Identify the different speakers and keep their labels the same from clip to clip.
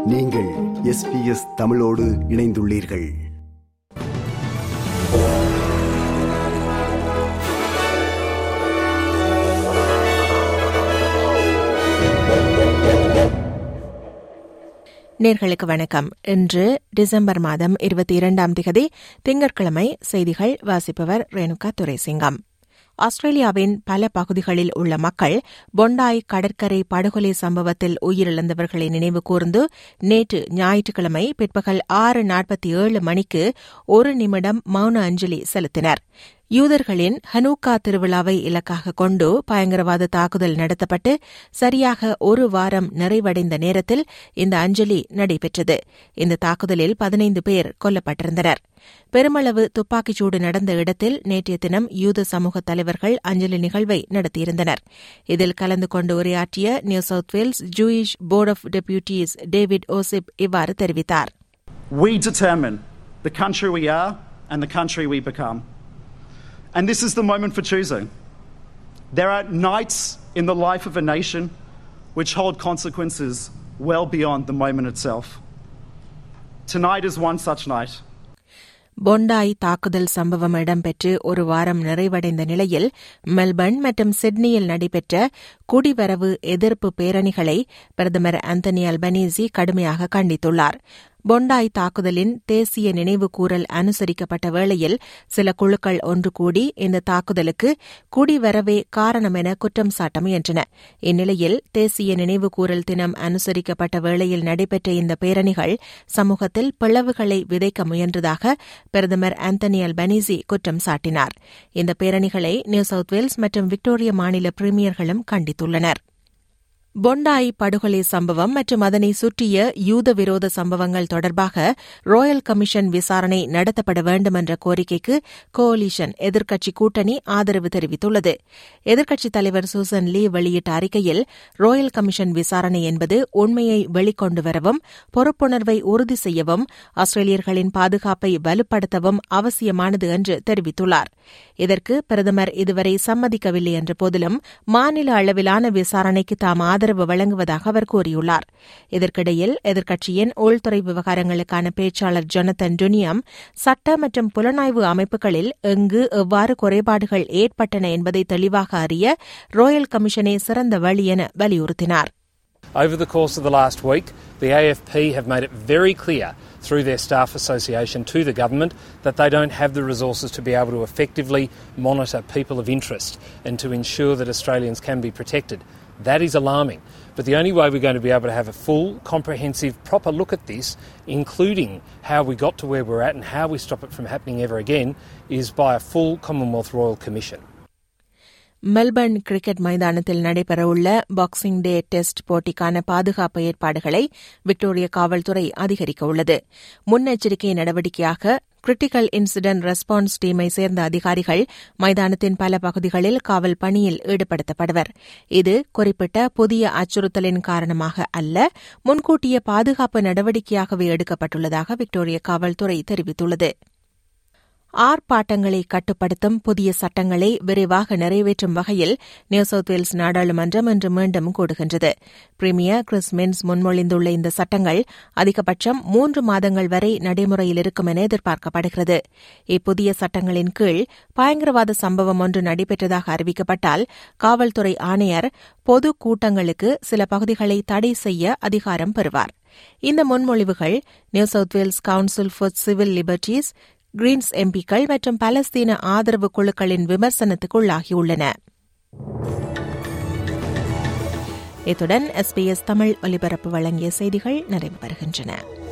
Speaker 1: நீங்கள் எஸ்பிஎஸ் தமிழோடு இணைந்துள்ளீர்கள்
Speaker 2: நேர்களுக்கு வணக்கம் இன்று டிசம்பர் மாதம் இருபத்தி இரண்டாம் திகதி திங்கட்கிழமை செய்திகள் வாசிப்பவர் ரேணுகா துரைசிங்கம் ஆஸ்திரேலியாவின் பல பகுதிகளில் உள்ள மக்கள் பொண்டாய் கடற்கரை படுகொலை சம்பவத்தில் உயிரிழந்தவர்களை நினைவு கூர்ந்து நேற்று ஞாயிற்றுக்கிழமை பிற்பகல் ஆறு நாற்பத்தி ஏழு மணிக்கு ஒரு நிமிடம் மௌன அஞ்சலி செலுத்தினர் யூதர்களின் ஹனூக்கா திருவிழாவை இலக்காக கொண்டு பயங்கரவாத தாக்குதல் நடத்தப்பட்டு சரியாக ஒரு வாரம் நிறைவடைந்த நேரத்தில் இந்த அஞ்சலி நடைபெற்றது இந்த தாக்குதலில் பதினைந்து பேர் கொல்லப்பட்டிருந்தனர் பெருமளவு துப்பாக்கிச்சூடு நடந்த இடத்தில் நேற்றைய தினம் யூத சமூக தலைவர்கள் அஞ்சலி நிகழ்வை நடத்தியிருந்தனர் இதில் கலந்து கொண்டு உரையாற்றிய New South Wales Jewish Board of Deputies David Ossip இவ்வாறு தெரிவித்தார்
Speaker 3: We determine the country we are and the country we become. And this is the moment for choosing. There are nights in the life of a nation which hold consequences well beyond the moment itself. Tonight is one such night.
Speaker 2: பொண்டாய் தாக்குதல் சம்பவம் இடம்பெற்று ஒரு வாரம் நிறைவடைந்த நிலையில் Melbourne மற்றும் சிட்னியில் நடைபெற்ற குடிவரவு எதிர்ப்பு பேரணிகளை பிரதமர் அந்தனி அல்பனீசி கடுமையாக கண்டித்துள்ளார் பொண்டாய் தாக்குதலின் தேசிய நினைவு கூறல் அனுசரிக்கப்பட்ட வேளையில் சில குழுக்கள் ஒன்று கூடி இந்த தாக்குதலுக்கு குடிவரவே காரணம் என குற்றம் சாட்ட முயன்றன இந்நிலையில் தேசிய நினைவு கூறல் தினம் அனுசரிக்கப்பட்ட வேளையில் நடைபெற்ற இந்த பேரணிகள் சமூகத்தில் பிளவுகளை விதைக்க முயன்றதாக பிரதமர் ஆந்தனி அல்பனீசி குற்றம் சாட்டினார் இந்த பேரணிகளை நியூ சவுத் வேல்ஸ் மற்றும் விக்டோரியா மாநில பிரீமியர்களும் கண்டித்துள்ளனா் பொண்டாய் படுகொலை சம்பவம் மற்றும் அதனை சுற்றிய யூத விரோத சம்பவங்கள் தொடர்பாக ராயல் கமிஷன் விசாரணை நடத்தப்பட வேண்டும் என்ற கோரிக்கைக்கு கோலிஷன் எதிர்க்கட்சி கூட்டணி ஆதரவு தெரிவித்துள்ளது எதிர்க்கட்சித் தலைவர் சூசன் லீ வெளியிட்ட அறிக்கையில் ராயல் கமிஷன் விசாரணை என்பது உண்மையை வெளிக்கொண்டு வரவும் பொறுப்புணர்வை உறுதி செய்யவும் ஆஸ்திரேலியர்களின் பாதுகாப்பை வலுப்படுத்தவும் அவசியமானது என்று தெரிவித்துள்ளார் இதற்கு பிரதமர் இதுவரை சம்மதிக்கவில்லை என்ற போதிலும் மாநில அளவிலான விசாரணைக்கு தாம் ஆதரவு வழங்குவதாக அவர் கூறியுள்ளார் இதற்கிடையில் எதிர்க்கட்சியின் உள்துறை விவகாரங்களுக்கான பேச்சாளர் ஜொனத்தன் டுனியம் சட்ட மற்றும் புலனாய்வு அமைப்புகளில் எங்கு எவ்வாறு குறைபாடுகள் ஏற்பட்டன என்பதை தெளிவாக அறிய ராயல் கமிஷனே சிறந்த வழி என வலியுறுத்தினார்
Speaker 4: Over the course of the last week, the AFP have made it very clear through their staff association to the government that they don't have the resources to be able to effectively monitor people of interest and to ensure that Australians can be protected. That is alarming. But the only way we're going to be able to have a full, comprehensive, proper look at this, including how we got to where we're at and how we stop it from happening ever again, is by a full Commonwealth Royal Commission.
Speaker 2: Melbourne cricket மைதானத்தில் நடைபெறவுள்ள boxing டே test போட்டிக்கான பாதுகாப்பு ஏற்பாடுகளை Victoria காவல்துறை அதிகரிக்க உள்ளது முன்னெச்சரிக்கை நடவடிக்கையாக கிரிட்டிக்கல் இன்சிடென்ட் ரெஸ்பான்ஸ் டீமை சேர்ந்த அதிகாரிகள் மைதானத்தின் பல பகுதிகளில் காவல் பணியில் ஈடுபடுத்தப்படுவர் இது குறிப்பிட்ட புதிய அச்சுறுத்தலின் காரணமாக அல்ல முன்கூட்டிய பாதுகாப்பு நடவடிக்கையாகவே எடுக்கப்பட்டுள்ளதாக விக்டோரியா காவல்துறை தெரிவித்துள்ளது ஆர்ப்பாட்டங்களை கட்டுப்படுத்தும் புதிய சட்டங்களை விரைவாக நிறைவேற்றும் வகையில் நியூ சவுத் வேல்ஸ் நாடாளுமன்றம் இன்று மீண்டும் கூடுகின்றது பிரிமியர் கிறிஸ் மின்ஸ் முன்மொழிந்துள்ள இந்த சட்டங்கள் அதிகபட்சம் மூன்று மாதங்கள் வரை நடைமுறையில் இருக்கும் என எதிர்பார்க்கப்படுகிறது இப்புதிய சட்டங்களின் கீழ் பயங்கரவாத சம்பவம் ஒன்று நடைபெற்றதாக அறிவிக்கப்பட்டால் காவல்துறை ஆணையர் பொது கூட்டங்களுக்கு சில பகுதிகளை தடை செய்ய அதிகாரம் பெறுவார் இந்த முன்மொழிவுகள் New South Wales Council for Civil Liberties Greens எம்பிக்கள் மற்றும் பலஸ்தீன ஆதரவு குழுக்களின் விமர்சனத்துக்குள்ளாகியுள்ளன இத்துடன் எஸ்பிஎஸ் தமிழ் ஒலிபரப்பு வழங்கிய செய்திகள் நிறைவு பெறுகின்றன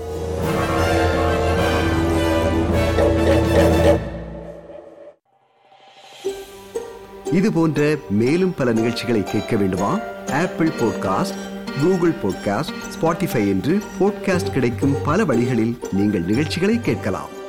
Speaker 1: இது போன்ற மேலும் பல நிகழ்ச்சிகளை கேட்க வேண்டுமா Apple podcast Google podcast Spotify என்று பாட்காஸ்ட் கிடைக்கும் பல வழிகளில் நீங்கள் நிகழ்ச்சிகளை கேட்கலாம்